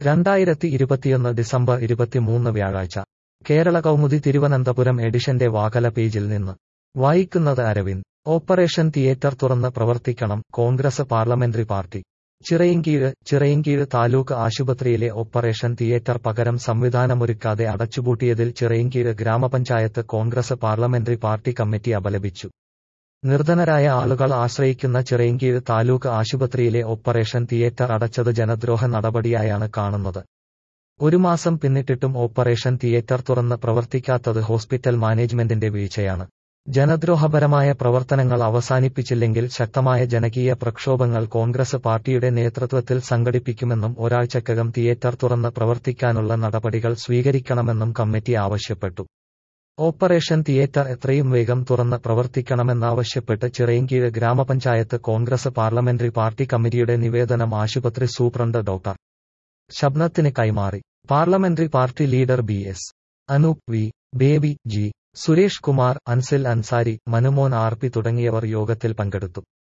രണ്ടായിരത്തി ഇരുപത്തിയൊന്ന് ഡിസംബർ ഇരുപത്തിമൂന്ന് വ്യാഴാഴ്ച കേരള കൗമുദി തിരുവനന്തപുരം എഡിഷന്റെ വാകല പേജിൽ നിന്ന് വായിക്കുന്നത് അരവിന്ദ് ഓപ്പറേഷൻ തിയേറ്റർ തുറന്ന് പ്രവർത്തിക്കണം Congress parliamentary party Chirayinkeezhu Chirayinkeezhu taluk ആശുപത്രിയിലെ ഓപ്പറേഷൻ തിയേറ്റർ പകരം സംവിധാനമൊരുക്കാതെ അടച്ചുപൂട്ടിയതിൽ ചിറയിൻകീഴ് ഗ്രാമപഞ്ചായത്ത് കോൺഗ്രസ് പാർലമെന്ററി പാർട്ടി കമ്മിറ്റി അപലപിച്ചു നിർധനരായ ആളുകൾ ആശ്രയിക്കുന്ന ചിറയിൻകീഴ് താലൂക്ക് ആശുപത്രിയിലെ ഓപ്പറേഷൻ തിയേറ്റർ അടച്ചത് ജനദ്രോഹ നടപടിയായാണ് കാണുന്നത് ഒരു മാസം പിന്നിട്ടിട്ടും ഓപ്പറേഷൻ തിയേറ്റർ തുറന്ന് പ്രവർത്തിക്കാത്തത് ഹോസ്പിറ്റൽ മാനേജ്മെന്റിന്റെ വീഴ്ചയാണ് ജനദ്രോഹപരമായ പ്രവർത്തനങ്ങൾ അവസാനിപ്പിച്ചില്ലെങ്കിൽ ശക്തമായ ജനകീയ പ്രക്ഷോഭങ്ങൾ കോൺഗ്രസ് പാർട്ടിയുടെ നേതൃത്വത്തിൽ സംഘടിപ്പിക്കുമെന്നും ഒരാഴ്ചക്കകം തിയേറ്റർ തുറന്ന് പ്രവർത്തിക്കാനുള്ള നടപടികൾ സ്വീകരിക്കണമെന്നും കമ്മിറ്റി ആവശ്യപ്പെട്ടു ഓപ്പറേഷൻ തിയേറ്റർ എത്രയും വേഗം തുറന്ന് പ്രവർത്തിക്കണമെന്നാവശ്യപ്പെട്ട് ചിറയിൻകീഴ് ഗ്രാമപഞ്ചായത്ത് കോൺഗ്രസ് പാർലമെന്ററി പാർട്ടി കമ്മിറ്റിയുടെ നിവേദനം ആശുപത്രി സൂപ്രണ്ട് ഡോക്ടർ ശബ്നത്തിന് കൈമാറി parliamentary party leader B S Anoop V Baby G Suresh Kumar Ansil Ansari Manumon R P തുടങ്ങിയവർ യോഗത്തിൽ പങ്കെടുത്തു